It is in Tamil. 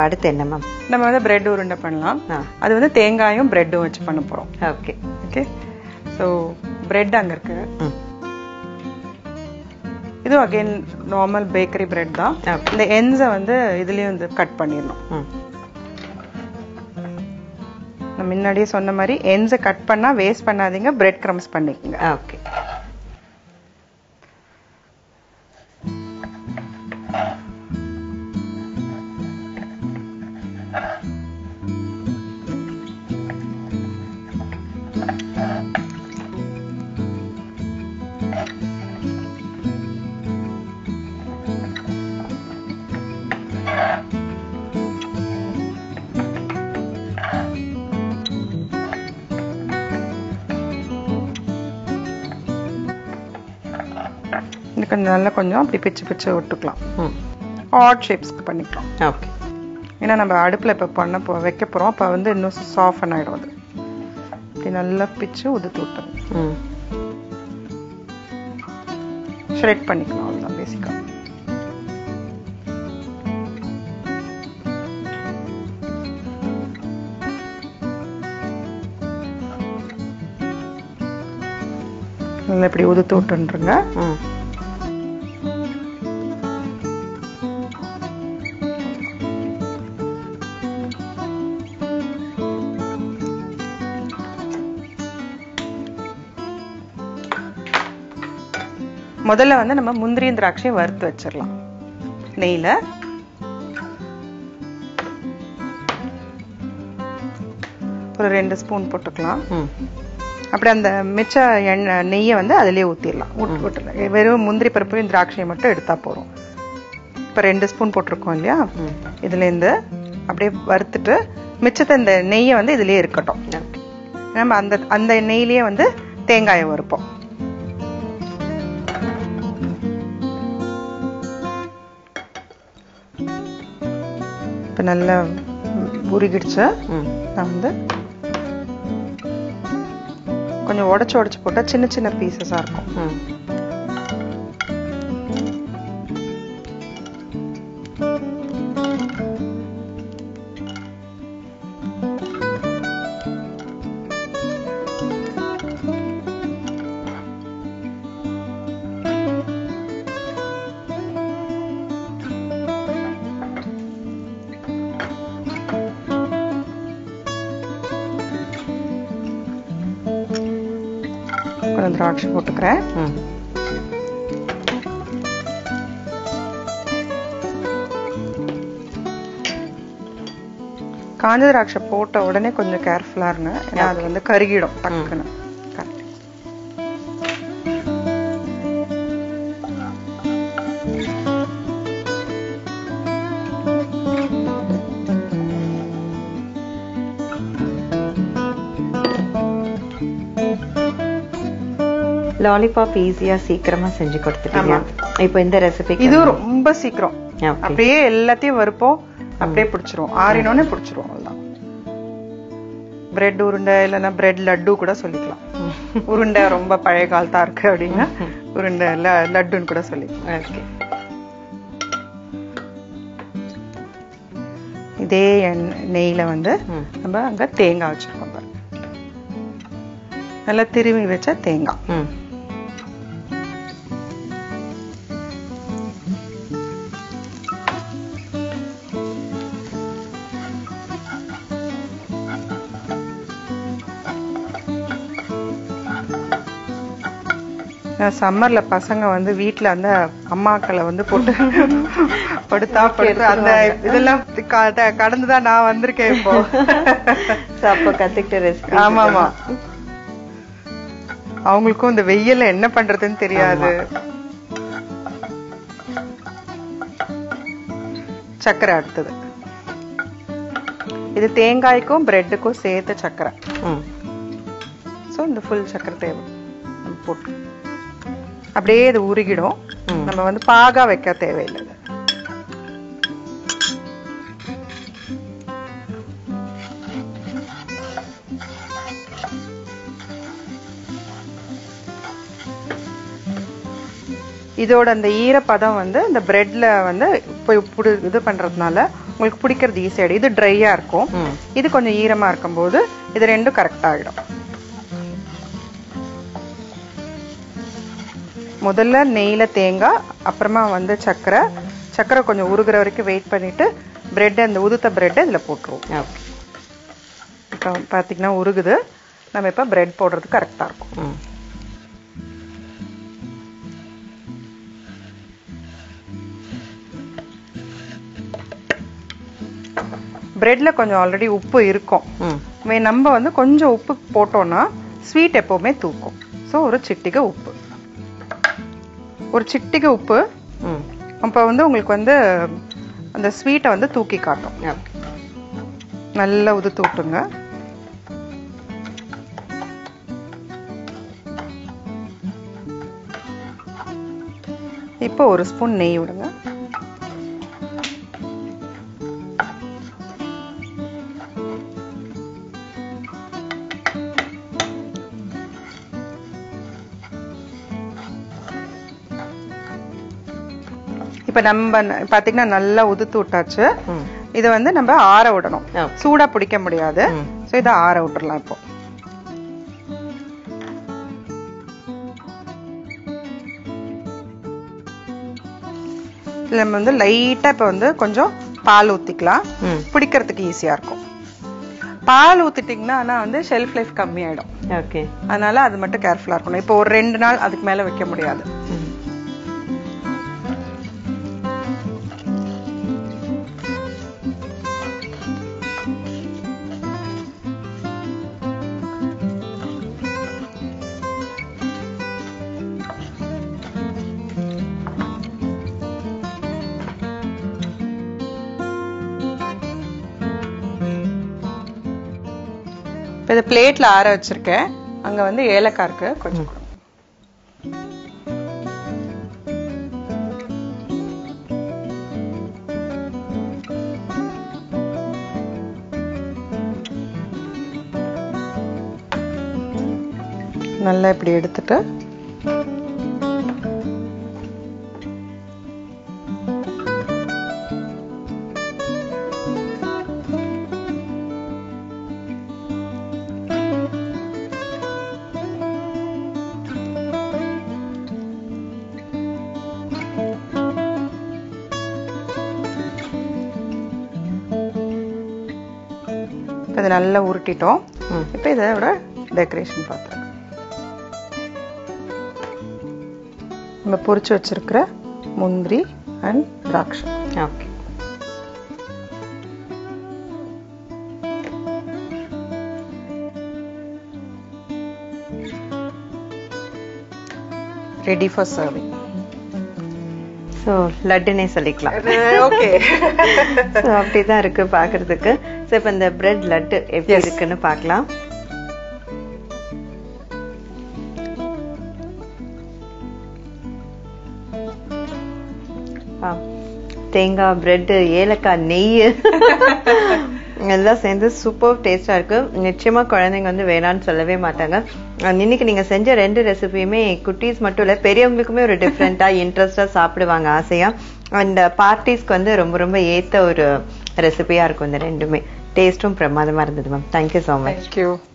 அடுத்து என்ன மேம் நம்ம வந்து பிரெட் உருண்டை பண்ணலாம் ஆ. அது வந்து தேங்காயும் பிரெட்டும் வச்சு பண்ண போறோம் ஓகே ஓகே ஸோ பிரெட் அங்க இருக்கு ம் இது அகைன் நார்மல் பேக்கரி பிரெட் தான் Okay. இந்த என்ஸை வந்து இதுலயும் வந்து கட் பண்ணிடணும் ம் நான் முன்னாடியே சொன்ன மாதிரி என்ஸை கட் பண்ணா வேஸ்ட் பண்ணாதீங்க பிரெட் க்ரம்ஸ் பண்ணிக்கோங்க ஓகே இது கொஞ்சம் நல்லா கொஞ்சம் அப்படி பிச்சு பிச்சு விட்டுக்கலாம் ம் ஆட் ஷேப்ஸ்க்கு பண்ணிக்கலாம் ஓகே ஏன்னா நம்ம அடுப்பில் இப்போ பண்ண போ வைக்க போகிறோம் அப்போ வந்து இன்னும் சாஃபன் ஆகிடும் அது இப்படி நல்லா பிச்சு உதுத்து விட்டுருங்க ம் ஷ்ரெட் பண்ணிக்கலாம் அவ்வளோதான் பேசிக்காக நல்லா இப்படி உதுத்து விட்டுருங்க ம் முதல்ல வந்து நம்ம முந்திரியும் திராட்சையும் வறுத்து வச்சிடலாம் நெய்ல ஒரு ரெண்டு ஸ்பூன் போட்டுக்கலாம் ம் அப்படி அந்த மிச்ச எண்ணெய் நெய்யை வந்து அதிலே ஊற்றிடலாம் விட்டுலாம் வெறும் முந்திரி பருப்பையும் திராட்சையும் மட்டும் எடுத்தா போதும் இப்போ ரெண்டு ஸ்பூன் போட்டிருக்கோம் இல்லையா ம் இதுலேருந்து அப்படியே வறுத்துட்டு மிச்சத்தை இந்த நெய்யை வந்து இதுலயே இருக்கட்டும் ஓகே நம்ம அந்த அந்த நெய்லயே வந்து தேங்காயை வறுப்போம் இப்போ நல்லா உருகிடுச்சு ம் நான் வந்து கொஞ்சம் உடச்சு உடச்சு போட்டா சின்ன சின்ன பீசஸாக இருக்கும் ம் கொஞ்சம் திராட்சை போட்டுக்கிறேன் ம் காஞ்ச திராட்சை போட்ட உடனே கொஞ்சம் கேர்ஃபுல்லா இருங்க ஏன்னா அது வந்து கருகிடும் டக்குன்னு Correct. லாலிபாப் ஈஸியா சீக்கிரமா செஞ்சு கொடுத்துட்டீங்க இப்போ இந்த ரெசிபிக்கு இது ரொம்ப சீக்கிரம் Okay. அப்படியே எல்லாத்தையும் வறுப்போம் அப்படியே பிடிச்சிரும் ஆறினோடனே பிடிச்சிரும் அவ்வளவுதான் பிரெட் உருண்டை இல்லைன்னா பிரெட் லட்டு கூட சொல்லிக்கலாம் உருண்டை ரொம்ப பழைய காலத்தா இருக்கு அப்படின்னா உருண்டை ல- லட்டுன்னு கூட சொல்லிக்கலாம் ஓகே இதே எண்ணெய் நெய்ல வந்து ம். நம்ம அங்க தேங்காய் வச்சிருக்கோம் பாருங்க நல்லா திரும்பி வச்ச தேங்காய் ம் சம்மர்ல பசங்க வந்து வீட்ல அந்த அம்மாக்களை வந்து போட்டு படுத்தா படுத்து அந்த இதெல்லாம் க- கடந்துதான் நான் வந்திருக்கேன் இப்போ So, அப்போ கத்துக்கிட்ட ரெசிபி ஆமா ஆமா அவங்களுக்கும் இந்த வெயில்ல என்ன பண்றதுன்னு தெரியாது சர்க்கரை அடுத்தது இது தேங்காய்க்கும் பிரெட்டுக்கும் சேர்த்த சர்க்கரை ம் ஸோ இந்த ஃபுல் சர்க்கரை தேவை நம்ம போட்டு அப்படியே இது உருகிடும் ம். நம்ம வந்து பாகா வைக்க தேவையில்லை இது. இதோட அந்த ஈரப்பதம் வந்து இந்த பிரெட்ல வந்து போய் புடி இது பண்றதுனால உங்களுக்கு பிடிக்கிறது ஈஸியாயிடும் இது ட்ரையா இருக்கும் ம் இது கொஞ்சம் ஈரமா இருக்கும்போது இது ரெண்டும் கரெக்ட் ஆகிடும் முதல்ல நெய்ல தேங்காய் அப்புறமா வந்து சர்க்கரை சர்க்கரை கொஞ்சம் உருகுற வரைக்கும் வெயிட் பண்ணிட்டு பிரெட் அந்த உதுத்த பிரெட்டை இதில் போட்டுருவோம் ஓகே இப்போ பார்த்தீங்கன்னா உருகுது நம்ம இப்போ பிரெட் போடுறது கரெக்டாக இருக்கும் ம் பிரெட்ல கொஞ்சம் ஆல்ரெடி உப்பு இருக்கும் ம் மே- நம்ம வந்து கொஞ்சம் உப்பு போட்டோம்னா ஸ்வீட் எப்பவுமே தூக்கும் ஸோ ஒரு சிட்டிகை உப்பு ஒரு சிட்டிகை உப்பு ம் அப்போ வந்து உங்களுக்கு வந்து அந்த ஸ்வீட்டை வந்து தூக்கி காட்டும் ஓகே நல்லா உதுத்து விட்டுங்க இப்போ ஒரு ஸ்பூன் நெய் விடுங்க இப்போ நம்ம ந- பாத்தீங்கன்னா நல்லா உதுத்து விட்டாச்சு ம் இதை வந்து நம்ம ஆற விடணும் ஓகே சூடா பிடிக்க முடியாது ம் ஸோ இதை ஆற விட்டுறலாம் இப்போ இதுல நம்ம வந்து லைட்டா இப்போ வந்து கொஞ்சம் பால் ஊத்திக்கலாம் ம் பிடிக்கிறதுக்கு ஈஸியா இருக்கும் பால் ஊத்திட்டீங்கன்னா ஆனா வந்து ஷெல்ஃப் லைஃப் கம்மியாயிடும் ஓகே அதனால அது மட்டும் கேர்ஃபுல்லா இருக்கணும் இப்போ ஒரு ரெண்டு நாள் அதுக்கு மேல வைக்க முடியாது ம் இப்போ இதை பிளேட்ல ஆற வச்சிருக்கேன் அங்க வந்து ஏலக்காய் இருக்கு கொஞ்சம் கொடுங்க. நல்லா இப்படி எடுத்துட்டு இப்ப இதை நல்லா உருட்டிட்டோம் ம் இப்போ இதோட டெக்கரேஷன் பார்த்துருங்க நம்ம பொரிச்சு வச்சிருக்கிற முந்திரி அண்ட் திராட்சை okay ready for serving so லட்டுனே சொல்லிக்கலாம் ஓகே ஸோ அப்படிதான் இருக்கு பார்க்கிறதுக்கு ஸோ இப்போ இந்த பிரெட் லட்டு எப்படி Yes. இருக்குன்னு பார்க்கலாம் ஆ, தேங்காய் பிரெட் ஏலக்காய் நெய் எல்லாம் சேர்ந்து சூப்பர் டேஸ்டா இருக்கு நிச்சயமா குழந்தைங்க வந்து வேணாம்னு சொல்லவே மாட்டாங்க அண்ட் இன்னைக்கு நீங்க செஞ்ச ரெண்டு ரெசிபியுமே குட்டீஸ் மட்டும் இல்ல பெரியவங்களுக்குமே ஒரு டிஃப்ரெண்டா இன்ட்ரெஸ்டா சாப்பிடுவாங்க ஆசையா அண்ட் பார்ட்டிஸ்க்கு வந்து ரொம்ப ரொம்ப ஏத்த ஒரு ரெசிபியா இருக்கும் இந்த ரெண்டுமே டேஸ்டும் பிரமாதமா இருந்தது ma'am thank you so much thank you